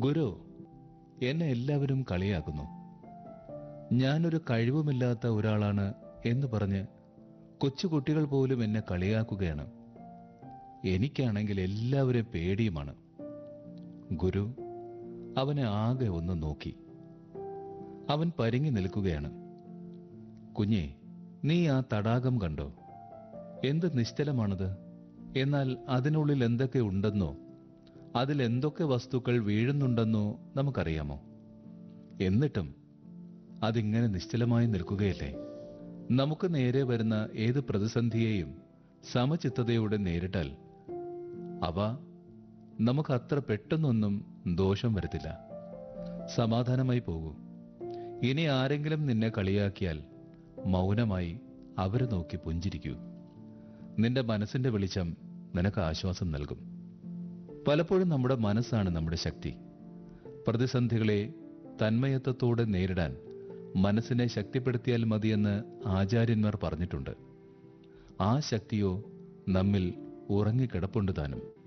ഗുരു എന്നെ എല്ലാവരും കളിയാക്കുന്നു ഞാനൊരു കഴിവുമില്ലാത്ത ഒരാളാണ് എന്ന് പറഞ്ഞ് കൊച്ചുകുട്ടികൾ പോലും എന്നെ കളിയാക്കുകയാണ് എനിക്കാണെങ്കിൽ എല്ലാവരും പേടിയുമാണ് ഗുരു അവനെ ആകെ ഒന്ന് നോക്കി അവൻ പരിങ്ങി നിൽക്കുകയാണ് കുഞ്ഞെ നീ ആ തടാകം കണ്ടോ എന്ത് നിശ്ചലമാണത് എന്നാൽ അതിനുള്ളിൽ എന്തൊക്കെ ഉണ്ടെന്നോ അതിൽ എന്തൊക്കെ വസ്തുക്കൾ വീഴുന്നുണ്ടെന്നോ നമുക്കറിയാമോ എന്നിട്ടും അതിങ്ങനെ നിശ്ചലമായി നിൽക്കുകയല്ലേ നമുക്ക് നേരെ വരുന്ന ഏത് പ്രതിസന്ധിയെയും സമചിത്തതയോടെ നേരിട്ടാൽ അവ നമുക്ക് അത്ര പെട്ടെന്നൊന്നും ദോഷം വരുത്തില്ല സമാധാനമായി പോകൂ ഇനി ആരെങ്കിലും നിന്നെ കളിയാക്കിയാൽ മൗനമായി അവരെ നോക്കി പുഞ്ചിരിക്കൂ നിന്റെ മനസ്സിന്റെ വെളിച്ചം നിനക്ക് ആശ്വാസം നൽകും പലപ്പോഴും നമ്മുടെ മനസ്സാണ് നമ്മുടെ ശക്തി പ്രതിസന്ധികളെ തന്മയത്വത്തോടെ നേരിടാൻ മനസ്സിനെ ശക്തിപ്പെടുത്തിയാൽ മതിയെന്ന് ആചാര്യന്മാർ പറഞ്ഞിട്ടുണ്ട് ആ ശക്തിയോ നമ്മിൽ ഉറങ്ങിക്കിടപ്പുണ്ട് താനും